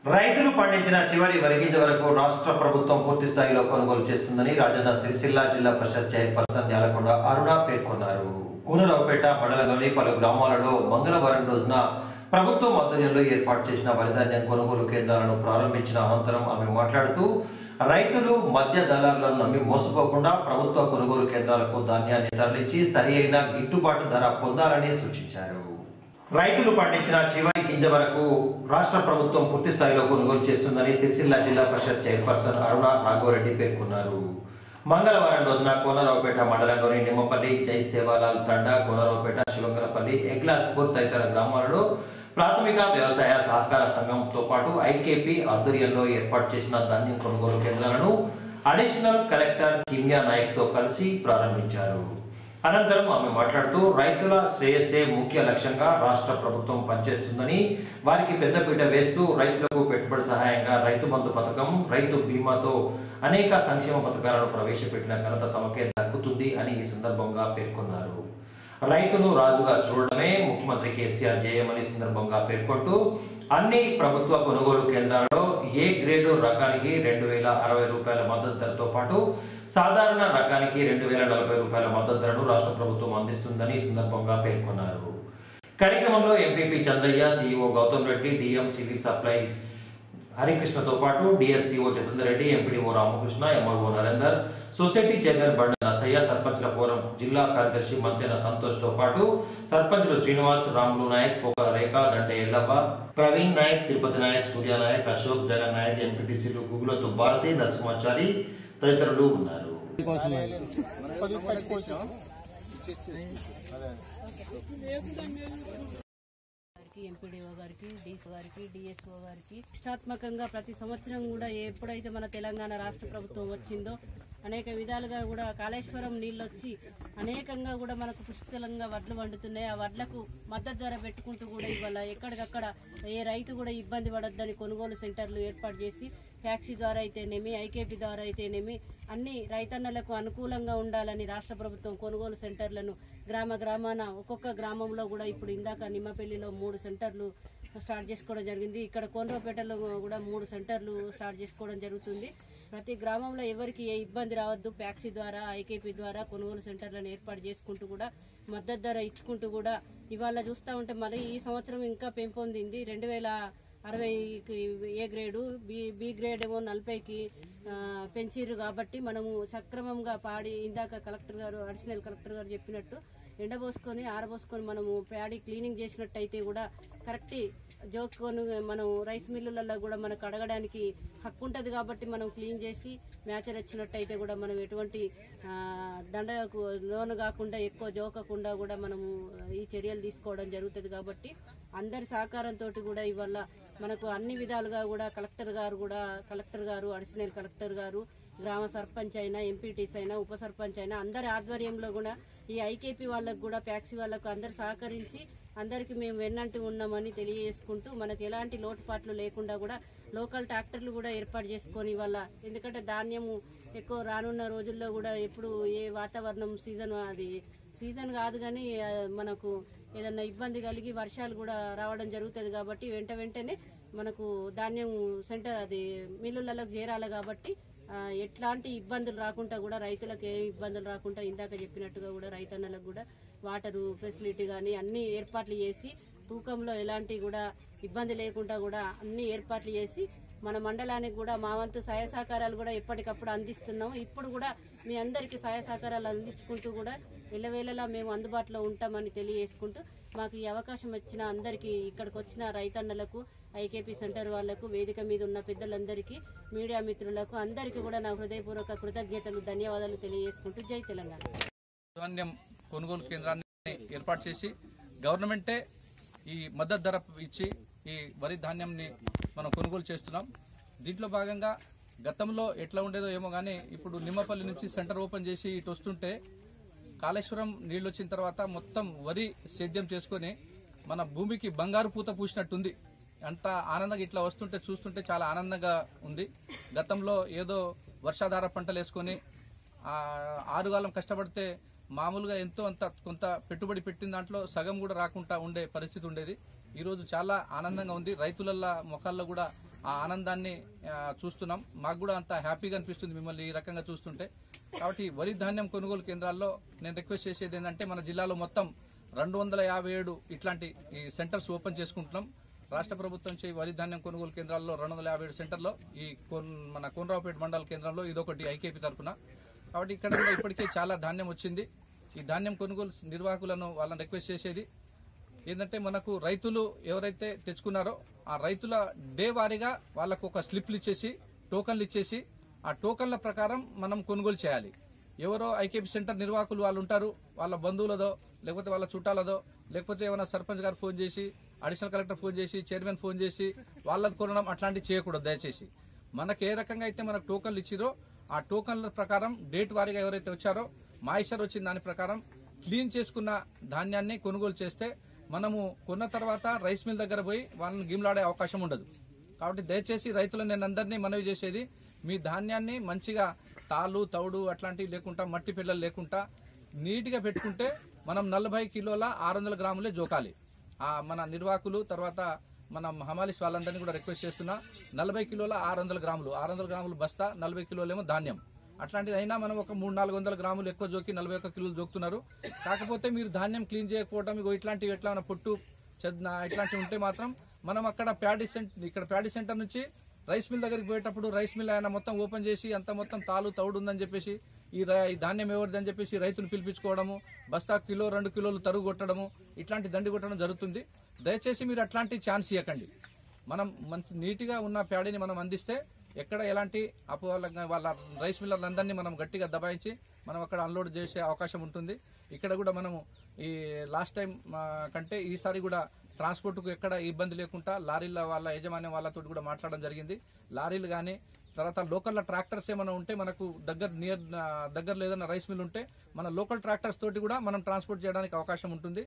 రైతులు పండించిన చివరి వరిగింజ వరకు రాష్ట్ర ప్రభుత్వం పూర్తి స్థాయిలో కొనుగోలు చేస్తుందని రాజన్న సిరిసిల్ల జిల్లా పరిషత్ చైర్పర్సన్ యాలకొండ అరుణ పేర్కొన్నారు కూనరావుపేట మండలంలోని పలు గ్రామాలలో మంగళవారం రోజున ప్రభుత్వం ఆధ్వర్యంలో ఏర్పాటు చేసిన వరిధాన్యం కొనుగోలు కేంద్రాలను ప్రారంభించిన అనంతరం ఆమె మాట్లాడుతూ రైతులు మధ్య దళారులను నమ్మి మోసపోకుండా ప్రభుత్వ కొనుగోలు కేంద్రాలకు ధాన్యాన్ని తరలించి సరి అయిన గిట్టుబాటు ధర పొందాలని సూచించారు రైతులు పండించిన చివరి గింజ వరకు రాష్ట్ర ప్రభుత్వం పూర్తి స్థాయిలో కొనుగోలు చేస్తుందని సిరిసిల్ల జిల్లా పరిషత్ చైర్పర్సన్ అరుణ రాఘవరెడ్డి పేర్కొన్నారు మంగళవారం రోజున కోనరావుపేట మండలంలోని నిమ్మపల్లి జై సేవాలాల్ తండా కోనరావుపేట శివంగరపల్లి ఎగ్లాస్పూర్ తదితర గ్రామాలలో ప్రాథమిక వ్యవసాయ సహకార సంఘంతో పాటు ఐకేపీ ఆధ్వర్యంలో ఏర్పాటు చేసిన ధాన్యం కొనుగోలు కేంద్రాలను అడిషనల్ కలెక్టర్ కిమ్యా నాయక్ తో కలిసి ప్రారంభించారు అనంతరం ఆమె మాట్లాడుతూ రైతుల శ్రేయస్సే ముఖ్య లక్ష్యంగా రాష్ట్ర ప్రభుత్వం పనిచేస్తుందని వారికి పెద్దపీట వేస్తూ రైతులకు పెట్టుబడి సహాయంగా రైతు బంధు పథకం రైతు బీమాతో అనేక సంక్షేమ పథకాలను ప్రవేశపెట్టిన ఘనత తమకే దక్కుతుంది అని ఈ సందర్భంగా పేర్కొన్నారు రైతును రాజుగా చూడడమే ముఖ్యమంత్రి కేసీఆర్ ధ్యేయమని సందర్భంగా పేర్కొంటూ అన్ని ప్రభుత్వ కొనుగోలు కేంద్రాల్లో ఏ గ్రేడు రకానికి రెండు వేల అరవై రూపాయల మద్దతు ధరతో పాటు సాధారణ రకానికి రెండు వేల నలభై రూపాయల మద్దతు ధరను రాష్ట్ర ప్రభుత్వం అందిస్తుందని ఈ సందర్భంగా పేర్కొన్నారు కార్యక్రమంలో MPP Chandraiah CEO Gautam Reddy DM civil supply హరికృష్ణతో పాటు DSCO Chandra Reddy MPDO Ramakrishna MRO Narender society chairman Banda Nasaiah సర్పంచ్ల ఫోరం జిల్లా కార్యదర్శి మంతెన సంతోష్ తో పాటు సర్పంచ్లు శ్రీనివాస్ రాములు నాయక్ పోకల రేఖ దండే ఎల్లవ్వ ప్రవీణ్ నాయక్ తిరుపతి నాయక్ సూర్య నాయక్ అశోక్ జగన్ నాయక్ ఎంపీటీసీలు గుగులతో భారతి నరసింహాచారి తదితరులు ఉన్నారు గారికి ఎంపీడీఓ గారికి డీసీ గారికి డిఎస్ఓ గారికి ప్రతిష్టాత్మకంగా ప్రతి సంవత్సరం కూడా ఎప్పుడైతే మన తెలంగాణ రాష్ట్ర ప్రభుత్వం వచ్చిందో అనేక విధాలుగా కూడా కాళేశ్వరం నీళ్ళు వచ్చి అనేకంగా కూడా మనకు పుష్కలంగా వడ్లు వండుతున్నాయి ఆ వడ్లకు మద్దతు ధర పెట్టుకుంటూ కూడా ఇవాళ ఎక్కడికక్కడ ఏ రైతు కూడా ఇబ్బంది పడొద్దని కొనుగోలు సెంటర్లు ఏర్పాటు చేసి ట్యాక్సీ ద్వారా అయితేనేమి ఐకేపీ ద్వారా అయితేనేమి అన్ని రైతన్నలకు అనుకూలంగా ఉండాలని రాష్ట్ర ప్రభుత్వం కొనుగోలు సెంటర్లను గ్రామ గ్రామాన ఒక్కొక్క గ్రామంలో కూడా ఇప్పుడు ఇందాక నిమ్మపల్లిలో మూడు సెంటర్లు స్టార్ట్ చేసుకోవడం జరిగింది ఇక్కడ కోనరాపేటలో కూడా మూడు సెంటర్లు స్టార్ట్ చేసుకోవడం జరుగుతుంది ప్రతి గ్రామంలో ఎవరికి ఏ ఇబ్బంది రావద్దు ప్యాక్సీ ద్వారా ఐకేపీ ద్వారా కొనుగోలు సెంటర్లను ఏర్పాటు చేసుకుంటూ కూడా మద్దతు ధర ఇచ్చుకుంటూ కూడా ఇవాళ చూస్తూ ఉంటే మరి ఈ సంవత్సరం ఇంకా పెంపొందింది రెండు వేల అరవైకి A grade B B grade ఏమో నలభైకి ఆ, పెంచిర్రు కాబట్టి మనము సక్రమంగా పాడి ఇందాక కలెక్టర్ గారు అడిషనల్ కలెక్టర్ గారు చెప్పినట్టు ఎండబోసుకొని ఆరబోసుకొని మనము ప్యాడీ క్లీనింగ్ చేసినట్టయితే కూడా కరెక్ట్ జోక్కొని మనం రైస్ మిల్లులలో కూడా మనకు అడగడానికి హక్కు ఉంటుంది కాబట్టి మనం క్లీన్ చేసి మ్యాచర్ వచ్చినట్టయితే కూడా మనం ఎటువంటి ఆ, దండకు లోను కాకుండా ఎక్కువ జోకకుండా కూడా మనము ఈ చర్యలు తీసుకోవడం జరుగుతుంది కాబట్టి అందరి సహకారంతో కూడా ఇవల్ల మనకు అన్ని విధాలుగా కూడా కలెక్టర్ గారు కూడా కలెక్టర్ గారు అడిషనల్ కలెక్టర్ గారు గ్రామ సర్పంచ్ అయినా ఎంపీటీస్ అయినా ఉప సర్పంచ్ అయినా అందరి ఆధ్వర్యంలో కూడా ఈ ఐకేపీ వాళ్ళకు కూడా ప్యాక్సీ వాళ్ళకు అందరు సహకరించి అందరికి మేము వెన్నంటి ఉన్నామని తెలియజేసుకుంటూ మనకు ఎలాంటి లోటుపాట్లు లేకుండా కూడా లోకల్ ట్రాక్టర్లు కూడా ఏర్పాటు చేసుకొని వల్ల ఎందుకంటే ధాన్యము ఎక్కువ రానున్న రోజుల్లో కూడా ఎప్పుడు ఏ వాతావరణం సీజన్ అది సీజన్ కాదు కానీ ఆ, మనకు ఏదన్నా ఇబ్బంది కలిగి వర్షాలు కూడా రావడం జరుగుతుంది కాబట్టి వెంట వెంటనే మనకు ధాన్యం సెంటర్ అది మిల్లులకు చేరాలి కాబట్టి ఆ, ఎట్లాంటి ఇబ్బందులు రాకుండా కూడా రైతులకు ఏ ఇబ్బందులు రాకుండా ఇందాక చెప్పినట్టుగా కూడా రైతన్నలకు కూడా వాటరు ఫెసిలిటీ కానీ అన్ని ఏర్పాట్లు చేసి తూకంలో ఎలాంటి కూడా ఇబ్బంది లేకుండా కూడా అన్ని ఏర్పాట్లు చేసి మన మండలానికి కూడా మా వంతు సహాయ సహకారాలు కూడా ఎప్పటికప్పుడు అందిస్తున్నాం ఇప్పుడు కూడా మీ అందరికీ సహాయ సహకారాలు అందించుకుంటూ కూడా ఎల్లవేళలా మేము అందుబాటులో ఉంటామని తెలియజేసుకుంటూ మాకు ఈ అవకాశం వచ్చిన అందరికీ ఇక్కడికి వచ్చిన రైతన్నలకు ఐకేపీ సెంటర్ వాళ్లకు వేదిక మీద ఉన్న పెద్దలందరికీ మీడియా మిత్రులకు అందరికీ కూడా నా హృదయపూర్వక కృతజ్ఞతలు ధన్యవాదాలు తెలియజేసుకుంటూ జై తెలంగాణ ధాన్యం కొనుగోలు కేంద్రాన్ని ఏర్పాటు చేసి గవర్నమెంటే ఈ మద్దతు ధర ఇచ్చి ఈ వరి ధాన్యంని మనం కొనుగోలు చేస్తున్నాం దీంట్లో భాగంగా గతంలో ఎట్లా ఉండేదో ఏమో కానీ ఇప్పుడు నిమ్మపల్లి నుంచి సెంటర్ ఓపెన్ చేసి ఇటు వస్తుంటే కాళేశ్వరం నీళ్ళు వచ్చిన తర్వాత మొత్తం వరి సేద్యం చేసుకొని మన భూమికి బంగారు పూత పూసినట్టుంది అంత ఆనందంగా ఇట్లా వస్తుంటే చూస్తుంటే చాలా ఆనందంగా ఉంది గతంలో ఏదో వర్షాధార పంటలు వేసుకొని ఆ ఆరుగాలం కష్టపడితే మామూలుగా ఎంతో అంత కొంత పెట్టుబడి పెట్టిన దాంట్లో సగం కూడా రాకుండా ఉండే పరిస్థితి ఉండేది ఈరోజు చాలా ఆనందంగా ఉంది రైతులల్ల ముఖాల్లో కూడా ఆ ఆనందాన్ని ఆ, చూస్తున్నాం మాకు కూడా అంత హ్యాపీగా అనిపిస్తుంది మిమ్మల్ని ఈ రకంగా చూస్తుంటే కాబట్టి వరి ధాన్యం కొనుగోలు కేంద్రాల్లో నేను రిక్వెస్ట్ చేసేది ఏంటంటే మన జిల్లాలో మొత్తం రెండు వందల యాభై ఏడు ఇట్లాంటి ఈ సెంటర్స్ ఓపెన్ చేసుకుంటున్నాం రాష్ట్ర ప్రభుత్వం చే వరి ధాన్యం కొనుగోలు కేంద్రాల్లో రెండు వందల యాభై ఏడు సెంటర్లో ఈ కొన్ మన కోనరావుపేట మండల కేంద్రంలో ఇదొకటి ఐకేపీ తరఫున కాబట్టి ఇక్కడ కూడా ఇప్పటికే చాలా ధాన్యం వచ్చింది ఈ ధాన్యం కొనుగోలు నిర్వాహకులను వాళ్ళని రిక్వెస్ట్ చేసేది ఏంటంటే మనకు రైతులు ఎవరైతే తెచ్చుకున్నారో ఆ రైతుల డే వారీగా వాళ్ళకు ఒక స్లిప్లు ఇచ్చేసి టోకన్లు ఇచ్చేసి ఆ టోకన్ల ప్రకారం మనం కొనుగోలు చేయాలి ఎవరో ఐకేపీ సెంటర్ నిర్వాహకులు వాళ్ళు ఉంటారు వాళ్ళ బంధువులదో లేకపోతే వాళ్ళ చుట్టాలదో లేకపోతే ఏమైనా సర్పంచ్ గారు ఫోన్ చేసి అడిషనల్ కలెక్టర్ ఫోన్ చేసి చైర్మన్ ఫోన్ చేసి వాళ్ళది కొనడం అట్లాంటివి చేయకూడదు దయచేసి మనకు ఏ రకంగా అయితే మనకు టోకన్లు ఇచ్చిరో ఆ టోకన్ల ప్రకారం డేట్ వారీగా ఎవరైతే వచ్చారో మాయిషర్ వచ్చిన దాని ప్రకారం క్లీన్ చేసుకున్న ధాన్యాన్ని కొనుగోలు చేస్తే మనము కొన్న తర్వాత రైస్ మిల్ దగ్గర పోయి వాళ్ళని గిమ్లాడే అవకాశం ఉండదు కాబట్టి దయచేసి రైతులు నేను అందరినీ మనవి చేసేది మీ ధాన్యాన్ని మంచిగా తాళ్ళు తౌడు అట్లాంటివి లేకుండా మట్టి పిల్లలు లేకుండా నీట్గా పెట్టుకుంటే మనం నలభై కిలోల ఆరు వందల గ్రాములే జోకాలి ఆ మన నిర్వాహకులు తర్వాత మన హమాలిస్ వాళ్ళందరినీ కూడా రిక్వెస్ట్ చేస్తున్నా నలభై కిలోల ఆరు వందల గ్రాములు ఆరు వందల గ్రాములు బస్తా నలభై కిలోలేమో ధాన్యం అట్లాంటిది అయినా మనం ఒక మూడు నాలుగు వందల గ్రాములు ఎక్కువ జోకి నలభై ఒక్క కిలోలు జోకుతున్నారు కాకపోతే మీరు ధాన్యం క్లీన్ చేయకపోవడం ఇగో ఇట్లాంటివి ఎట్లా ఉన్న పొట్టు చెద్న ఇట్లాంటివి ఉంటే మాత్రం మనం అక్కడ ప్యాడీ సెంటర్ ఇక్కడ ప్యాడీ సెంటర్ నుంచి రైస్ మిల్ దగ్గరికి పోయేటప్పుడు రైస్ మిల్ ఆయన మొత్తం ఓపెన్ చేసి అంత మొత్తం తాలు తౌడు ఉందని చెప్పేసి ఈ ర- ఈ ధాన్యం ఎవరిదని చెప్పేసి రైతులు పిలిపించుకోవడము బస్తా కిలో రెండు కిలోలు తరుగు కొట్టడము ఇట్లాంటి దండి కొట్టడం జరుగుతుంది దయచేసి మీరు అట్లాంటి ఛాన్స్ ఇవ్వకండి మనం మంచి నీట్గా ఉన్న ప్యాడీని మనం అందిస్తే ఎక్కడ ఎలాంటి అపోహల వాళ్ళ రైస్ మిల్లర్లందరినీ మనం గట్టిగా దబాయించి మనం అక్కడ అన్లోడ్ చేసే అవకాశం ఉంటుంది ఇక్కడ కూడా మనము ఈ లాస్ట్ టైం ఆ, కంటే ఈసారి కూడా ట్రాన్స్పోర్ట్కు ఎక్కడ ఇబ్బంది లేకుండా లారీల వాళ్ళ యజమాన్యం వాళ్ళతో కూడా మాట్లాడడం జరిగింది లారీలు కానీ తర్వాత లోకల్ ట్రాక్టర్స్ ఏమైనా ఉంటే మనకు దగ్గర నియర్ దగ్గరలో ఏదైనా రైస్ మిల్ ఉంటే మన లోకల్ ట్రాక్టర్స్ తోటి కూడా మనం ట్రాన్స్పోర్ట్ చేయడానికి అవకాశం ఉంటుంది